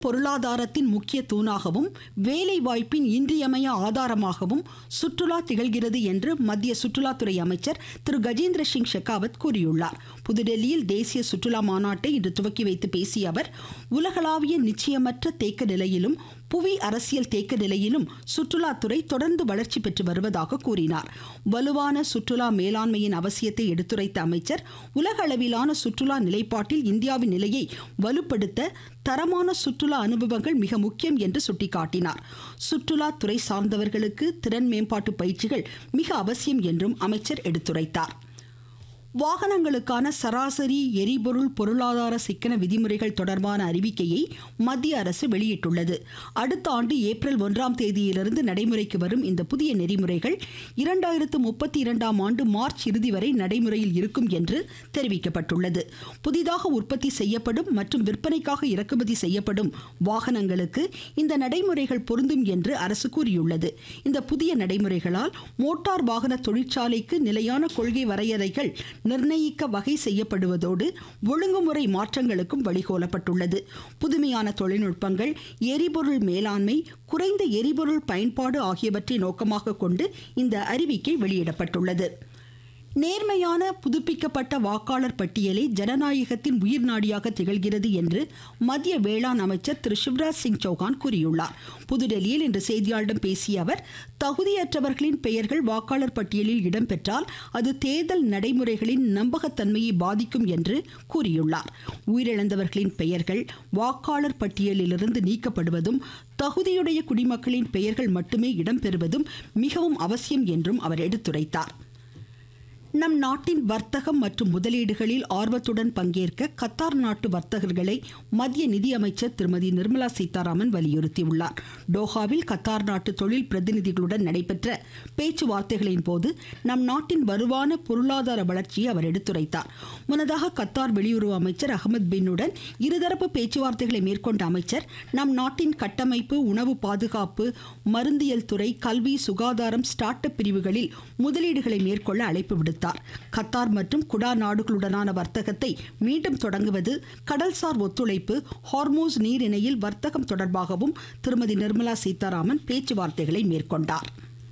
பொருளாதாரத்தின் முக்கிய தூணாகவும் வேலை வாய்ப்பின் இன்றியமைய ஆதாரமாகவும் சுற்றுலா திகழ்கிறது என்று மத்திய சுற்றுலாத்துறை அமைச்சர் திரு கஜேந்திர சிங் ஷெகாவத் கூறியுள்ளார் புதுடெல்லியில் தேசிய சுற்றுலா மாநாட்டை இன்று துவக்கி வைத்து பேசிய அவர் உலகளாவிய நிச்சயமற்ற தேக்க நிலையிலும் புவி அரசியல் தேக்க நிலையிலும் சுற்றுலாத்துறை தொடர்ந்து வளர்ச்சி பெற்று வருவதாக கூறினார் வலுவான சுற்றுலா மேலாண்மையின் அவசியத்தை எடுத்துரைத்த அமைச்சர் உலக அளவிலான சுற்றுலா நிலைப்பாட்டில் இந்தியாவின் நிலையை வலுப்படுத்த தரமான சுற்றுலா அனுபவங்கள் மிக முக்கியம் என்று சுட்டிக்காட்டினார் சுற்றுலா துறை சார்ந்தவர்களுக்கு திறன் மேம்பாட்டு பயிற்சிகள் மிக அவசியம் என்றும் அமைச்சர் எடுத்துரைத்தார் வாகனங்களுக்கான சராசரி எரிபொருள் பொருளாதார சிக்கன விதிமுறைகள் தொடர்பான அறிவிக்கையை மத்திய அரசு வெளியிட்டுள்ளது அடுத்த ஆண்டு ஏப்ரல் ஒன்றாம் தேதியிலிருந்து நடைமுறைக்கு வரும் இந்த புதிய நெறிமுறைகள் இரண்டாயிரத்து முப்பத்தி இரண்டாம் ஆண்டு மார்ச் இறுதி வரை நடைமுறையில் இருக்கும் என்று தெரிவிக்கப்பட்டுள்ளது புதிதாக உற்பத்தி செய்யப்படும் மற்றும் விற்பனைக்காக இறக்குமதி செய்யப்படும் வாகனங்களுக்கு இந்த நடைமுறைகள் பொருந்தும் என்று அரசு கூறியுள்ளது இந்த புதிய நடைமுறைகளால் மோட்டார் வாகன தொழிற்சாலைக்கு நிலையான கொள்கை வரையறைகள் நிர்ணயிக்க வகை செய்யப்படுவதோடு ஒழுங்குமுறை மாற்றங்களுக்கும் வழிகோலப்பட்டுள்ளது புதுமையான தொழில்நுட்பங்கள் எரிபொருள் மேலாண்மை குறைந்த எரிபொருள் பயன்பாடு ஆகியவற்றை நோக்கமாக கொண்டு இந்த அறிவிக்கை வெளியிடப்பட்டுள்ளது நேர்மையான புதுப்பிக்கப்பட்ட வாக்காளர் பட்டியலே ஜனநாயகத்தின் உயிர் நாடியாக திகழ்கிறது என்று மத்திய வேளாண் அமைச்சர் திரு சிவராஜ் சிங் சௌகான் கூறியுள்ளார் புதுடெல்லியில் இன்று செய்தியாளர்களிடம் பேசிய அவர் தகுதியற்றவர்களின் பெயர்கள் வாக்காளர் பட்டியலில் இடம்பெற்றால் அது தேர்தல் நடைமுறைகளின் நம்பகத்தன்மையை பாதிக்கும் என்று கூறியுள்ளார் உயிரிழந்தவர்களின் பெயர்கள் வாக்காளர் பட்டியலிலிருந்து நீக்கப்படுவதும் தகுதியுடைய குடிமக்களின் பெயர்கள் மட்டுமே இடம்பெறுவதும் மிகவும் அவசியம் என்றும் அவர் எடுத்துரைத்தார் நம் நாட்டின் வர்த்தகம் மற்றும் முதலீடுகளில் ஆர்வத்துடன் பங்கேற்க கத்தார் நாட்டு வர்த்தகர்களை மத்திய நிதியமைச்சர் திருமதி நிர்மலா சீதாராமன் வலியுறுத்தியுள்ளார் டோஹாவில் கத்தார் நாட்டு தொழில் பிரதிநிதிகளுடன் நடைபெற்ற பேச்சுவார்த்தைகளின் போது நம் நாட்டின் வலுவான பொருளாதார வளர்ச்சியை அவர் எடுத்துரைத்தார் முன்னதாக கத்தார் வெளியுறவு அமைச்சர் அகமது பின்னுடன் இருதரப்பு பேச்சுவார்த்தைகளை மேற்கொண்ட அமைச்சர் நம் நாட்டின் கட்டமைப்பு உணவு பாதுகாப்பு மருந்தியல் துறை கல்வி சுகாதாரம் ஸ்டார்ட் அப் பிரிவுகளில் முதலீடுகளை மேற்கொள்ள அழைப்பு விடுத்தார் தெரிவித்தார் கத்தார் மற்றும் குடா நாடுகளுடனான வர்த்தகத்தை மீண்டும் தொடங்குவது கடல்சார் ஒத்துழைப்பு ஹார்மோஸ் நீரிணையில் வர்த்தகம் தொடர்பாகவும் திருமதி நிர்மலா சீதாராமன் பேச்சுவார்த்தைகளை மேற்கொண்டார்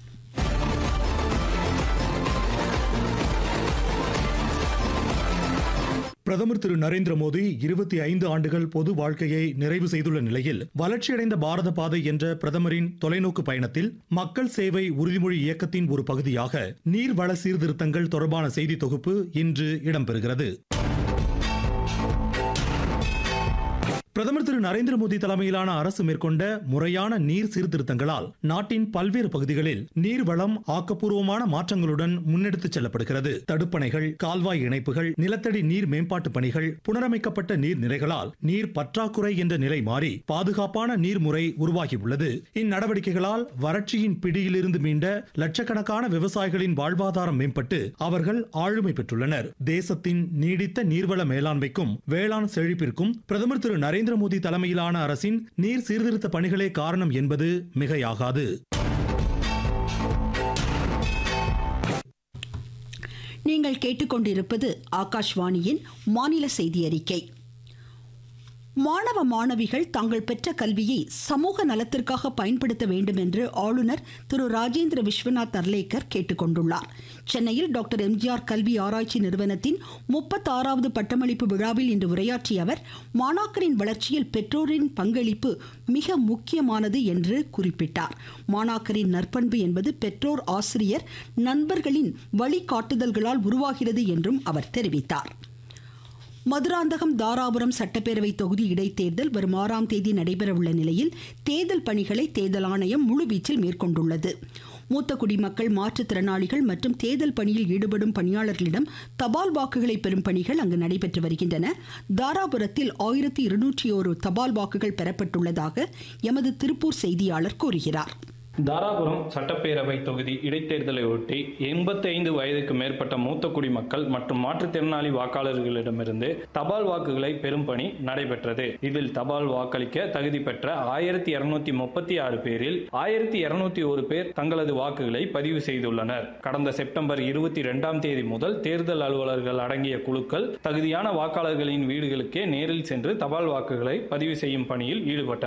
பிரதமர் திரு நரேந்திர மோடி இருபத்தி ஐந்து ஆண்டுகள் பொது வாழ்க்கையை நிறைவு செய்துள்ள நிலையில் வளர்ச்சியடைந்த பாரத பாதை என்ற பிரதமரின் தொலைநோக்கு பயணத்தில் மக்கள் சேவை உறுதிமொழி இயக்கத்தின் ஒரு பகுதியாக நீர்வள சீர்திருத்தங்கள் தொடர்பான செய்தி தொகுப்பு இன்று இடம்பெறுகிறது பிரதமர் திரு நரேந்திர மோடி தலைமையிலான அரசு மேற்கொண்ட முறையான நீர் சீர்திருத்தங்களால் நாட்டின் பல்வேறு பகுதிகளில் நீர்வளம் ஆக்கப்பூர்வமான மாற்றங்களுடன் முன்னெடுத்துச் செல்லப்படுகிறது தடுப்பணைகள் கால்வாய் இணைப்புகள் நிலத்தடி நீர் மேம்பாட்டு பணிகள் புனரமைக்கப்பட்ட நீர் நிறைகளால் நீர் பற்றாக்குறை என்ற நிலை மாறி பாதுகாப்பான நீர்முறை உருவாகியுள்ளது இந்நடவடிக்கைகளால் வறட்சியின் பிடியிலிருந்து மீண்ட லட்சக்கணக்கான விவசாயிகளின் வாழ்வாதாரம் மேம்பட்டு அவர்கள் ஆளுமை பெற்றுள்ளனர் தேசத்தின் நீடித்த நீர்வள மேலாண்மைக்கும் வேளாண் செழிப்பிற்கும் பிரதமர் திரு நரேந்திர நரேந்திர மோடி தலைமையிலான அரசின் நீர் சீர்திருத்த பணிகளே காரணம் என்பது மிகையாகாது நீங்கள் கேட்டுக்கொண்டிருப்பது ஆகாஷ்வாணியின் மாநில செய்தி அறிக்கை மாணவ மாணவிகள் தாங்கள் பெற்ற கல்வியை சமூக நலத்திற்காக பயன்படுத்த வேண்டும் என்று ஆளுநர் திரு ராஜேந்திர விஸ்வநாத் அர்லேக்கர் கேட்டுக்கொண்டுள்ளார் சென்னையில் டாக்டர் எம்ஜிஆர் கல்வி ஆராய்ச்சி நிறுவனத்தின் முப்பத்தாறாவது பட்டமளிப்பு விழாவில் இன்று உரையாற்றிய அவர் மாணாக்கரின் வளர்ச்சியில் பெற்றோரின் பங்களிப்பு மிக முக்கியமானது என்று குறிப்பிட்டார் மாணாக்கரின் நற்பண்பு என்பது பெற்றோர் ஆசிரியர் நண்பர்களின் வழிகாட்டுதல்களால் உருவாகிறது என்றும் அவர் தெரிவித்தார் மதுராந்தகம் தாராபுரம் சட்டப்பேரவை தொகுதி இடைத்தேர்தல் வரும் ஆறாம் தேதி நடைபெறவுள்ள நிலையில் தேர்தல் பணிகளை தேர்தல் ஆணையம் முழுவீச்சில் மேற்கொண்டுள்ளது மூத்த குடிமக்கள் மாற்றுத்திறனாளிகள் மற்றும் தேர்தல் பணியில் ஈடுபடும் பணியாளர்களிடம் தபால் வாக்குகளை பெறும் பணிகள் அங்கு நடைபெற்று வருகின்றன தாராபுரத்தில் ஆயிரத்தி இருநூற்றி ஒரு தபால் வாக்குகள் பெறப்பட்டுள்ளதாக எமது திருப்பூர் செய்தியாளர் கூறுகிறார் தாராபுரம் சட்டப்பேரவை தொகுதி இடைத்தேர்தலை ஒட்டி எண்பத்தைந்து வயதுக்கு மேற்பட்ட மூத்த குடிமக்கள் மற்றும் மாற்றுத்திறனாளி வாக்காளர்களிடமிருந்து தபால் வாக்குகளை பெறும் பணி நடைபெற்றது இதில் தபால் வாக்களிக்க தகுதி பெற்ற ஆயிரத்தி இருநூத்தி முப்பத்தி ஆறு பேரில் ஆயிரத்தி இருநூத்தி ஒரு பேர் தங்களது வாக்குகளை பதிவு செய்துள்ளனர் கடந்த செப்டம்பர் இருபத்தி இரண்டாம் தேதி முதல் தேர்தல் அலுவலர்கள் அடங்கிய குழுக்கள் தகுதியான வாக்காளர்களின் வீடுகளுக்கே நேரில் சென்று தபால் வாக்குகளை பதிவு செய்யும் பணியில் ஈடுபட்டனர்